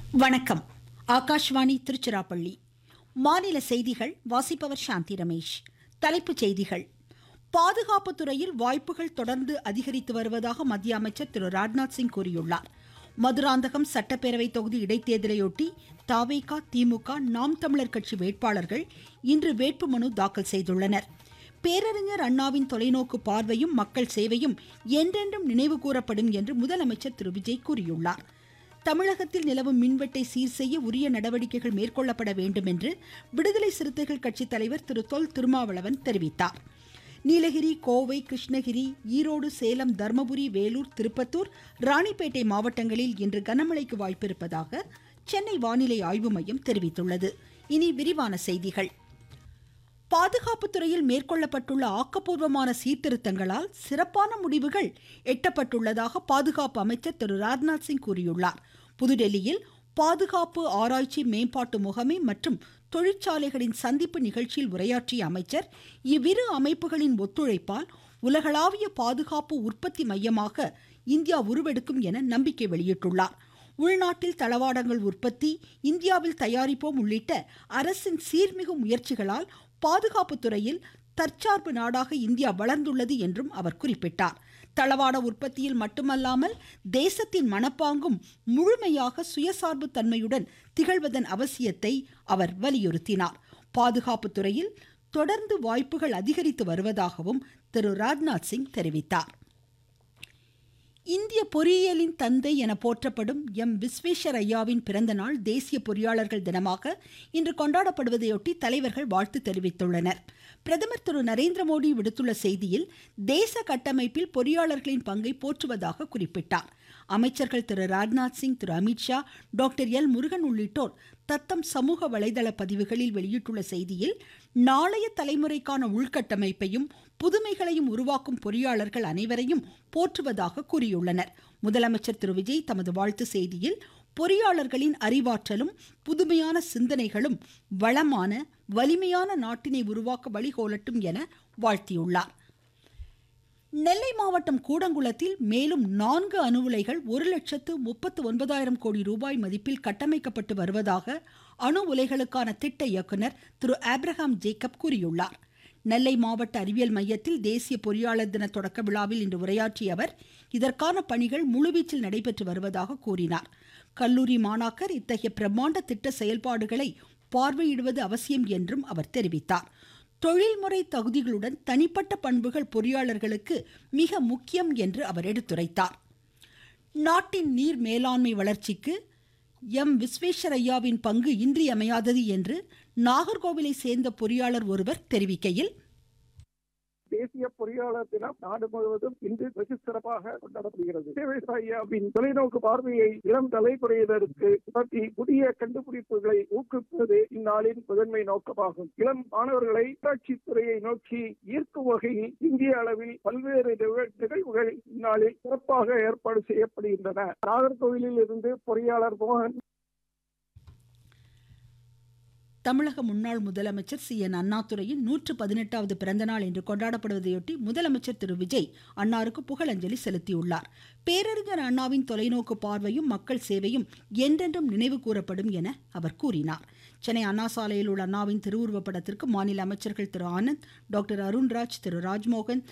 வணக்கம் ஆகாஷ்வாணி திருச்சிராப்பள்ளி மாநில செய்திகள் வாசிப்பவர் சாந்தி ரமேஷ் தலைப்புச் செய்திகள் பாதுகாப்பு துறையில் வாய்ப்புகள் தொடர்ந்து அதிகரித்து வருவதாக மத்திய அமைச்சர் திரு ராஜ்நாத் சிங் கூறியுள்ளார் மதுராந்தகம் சட்டப்பேரவை தொகுதி இடைத்தேர்தலையொட்டி தாவேகா திமுக நாம் தமிழர் கட்சி வேட்பாளர்கள் இன்று வேட்புமனு தாக்கல் செய்துள்ளனர் பேரறிஞர் அண்ணாவின் தொலைநோக்கு பார்வையும் மக்கள் சேவையும் என்றென்றும் நினைவு கூறப்படும் என்று முதலமைச்சர் திரு விஜய் கூறியுள்ளார் தமிழகத்தில் நிலவும் மின்வெட்டை சீர் செய்ய உரிய நடவடிக்கைகள் மேற்கொள்ளப்பட வேண்டும் என்று விடுதலை சிறுத்தைகள் கட்சி தலைவர் திரு தொல் திருமாவளவன் தெரிவித்தார் நீலகிரி கோவை கிருஷ்ணகிரி ஈரோடு சேலம் தர்மபுரி வேலூர் திருப்பத்தூர் ராணிப்பேட்டை மாவட்டங்களில் இன்று கனமழைக்கு வாய்ப்பிருப்பதாக சென்னை வானிலை ஆய்வு மையம் தெரிவித்துள்ளது இனி விரிவான செய்திகள் பாதுகாப்புத் துறையில் மேற்கொள்ளப்பட்டுள்ள ஆக்கப்பூர்வமான சீர்திருத்தங்களால் சிறப்பான முடிவுகள் எட்டப்பட்டுள்ளதாக பாதுகாப்பு அமைச்சர் திரு ராஜ்நாத் சிங் கூறியுள்ளார் புதுடெல்லியில் பாதுகாப்பு ஆராய்ச்சி மேம்பாட்டு முகமை மற்றும் தொழிற்சாலைகளின் சந்திப்பு நிகழ்ச்சியில் உரையாற்றிய அமைச்சர் இவ்விரு அமைப்புகளின் ஒத்துழைப்பால் உலகளாவிய பாதுகாப்பு உற்பத்தி மையமாக இந்தியா உருவெடுக்கும் என நம்பிக்கை வெளியிட்டுள்ளார் உள்நாட்டில் தளவாடங்கள் உற்பத்தி இந்தியாவில் தயாரிப்போம் உள்ளிட்ட அரசின் சீர்மிகு முயற்சிகளால் பாதுகாப்பு துறையில் தற்சார்பு நாடாக இந்தியா வளர்ந்துள்ளது என்றும் அவர் குறிப்பிட்டார் தளவாட உற்பத்தியில் மட்டுமல்லாமல் தேசத்தின் மனப்பாங்கும் முழுமையாக சுயசார்பு தன்மையுடன் திகழ்வதன் அவசியத்தை அவர் வலியுறுத்தினார் பாதுகாப்பு துறையில் தொடர்ந்து வாய்ப்புகள் அதிகரித்து வருவதாகவும் திரு ராஜ்நாத் சிங் தெரிவித்தார் இந்திய பொறியியலின் தந்தை என போற்றப்படும் எம் விஸ்வேஸ்வர் ஐயாவின் பிறந்த நாள் தேசிய பொறியாளர்கள் தினமாக இன்று கொண்டாடப்படுவதையொட்டி தலைவர்கள் வாழ்த்து தெரிவித்துள்ளனர் பிரதமர் திரு நரேந்திர மோடி விடுத்துள்ள செய்தியில் தேச கட்டமைப்பில் பொறியாளர்களின் பங்கை போற்றுவதாக குறிப்பிட்டார் அமைச்சர்கள் திரு ராஜ்நாத் சிங் திரு அமித்ஷா டாக்டர் எல் முருகன் உள்ளிட்டோர் தத்தம் சமூக வலைதள பதிவுகளில் வெளியிட்டுள்ள செய்தியில் நாளைய தலைமுறைக்கான உள்கட்டமைப்பையும் புதுமைகளையும் உருவாக்கும் பொறியாளர்கள் அனைவரையும் போற்றுவதாக கூறியுள்ளனர் முதலமைச்சர் திரு விஜய் தமது வாழ்த்து செய்தியில் பொறியாளர்களின் அறிவாற்றலும் புதுமையான சிந்தனைகளும் வளமான வலிமையான நாட்டினை உருவாக்க வழிகோலட்டும் என வாழ்த்தியுள்ளார் நெல்லை மாவட்டம் கூடங்குளத்தில் மேலும் நான்கு அணு உலைகள் ஒரு லட்சத்து முப்பத்து ஒன்பதாயிரம் கோடி ரூபாய் மதிப்பில் கட்டமைக்கப்பட்டு வருவதாக அணு உலைகளுக்கான திட்ட இயக்குனர் திரு ஆப்ரஹாம் ஜேக்கப் கூறியுள்ளார் நெல்லை மாவட்ட அறிவியல் மையத்தில் தேசிய பொறியாளர் தின தொடக்க விழாவில் இன்று உரையாற்றிய அவர் இதற்கான பணிகள் முழுவீச்சில் நடைபெற்று வருவதாக கூறினார் கல்லூரி மாணாக்கர் இத்தகைய பிரம்மாண்ட திட்ட செயல்பாடுகளை பார்வையிடுவது அவசியம் என்றும் அவர் தெரிவித்தார் தொழில்முறை தகுதிகளுடன் தனிப்பட்ட பண்புகள் பொறியாளர்களுக்கு மிக முக்கியம் என்று அவர் எடுத்துரைத்தார் நாட்டின் நீர் மேலாண்மை வளர்ச்சிக்கு எம் விஸ்வேஸ்வரையாவின் பங்கு இன்றியமையாதது என்று நாகர்கோவிலை சேர்ந்த பொறியாளர் ஒருவர் தெரிவிக்கையில் தேசிய பொறியாளர் தினம் நாடு முழுவதும் இன்று வெகு சிறப்பாக கொண்டாடப்படுகிறது விவசாயியாவின் தொலைநோக்கு பார்வையை இளம் தலைமுறையினருக்கு உணர்த்தி புதிய கண்டுபிடிப்புகளை ஊக்குவிப்பது இந்நாளின் முதன்மை நோக்கமாகும் இளம் மாணவர்களை உள்ளாட்சி துறையை நோக்கி ஈர்க்கும் வகையில் இந்திய அளவில் பல்வேறு நிகழ்வுகள் இந்நாளில் சிறப்பாக ஏற்பாடு செய்யப்படுகின்றன நாகர்கோவிலில் இருந்து பொறியாளர் மோகன் தமிழக முன்னாள் முதலமைச்சர் சி என் அண்ணாதுரையின் நூற்று பதினெட்டாவது பிறந்தநாள் இன்று கொண்டாடப்படுவதையொட்டி முதலமைச்சர் திரு விஜய் அன்னாருக்கு புகழஞ்சலி செலுத்தியுள்ளார் பேரறிஞர் அண்ணாவின் தொலைநோக்கு பார்வையும் மக்கள் சேவையும் என்றென்றும் நினைவு கூறப்படும் என அவர் கூறினார் சென்னை அண்ணா சாலையில் உள்ள அண்ணாவின் திருவுருவப் படத்திற்கு மாநில அமைச்சர்கள் திரு ஆனந்த் டாக்டர் அருண்ராஜ் திரு ராஜ்மோகன்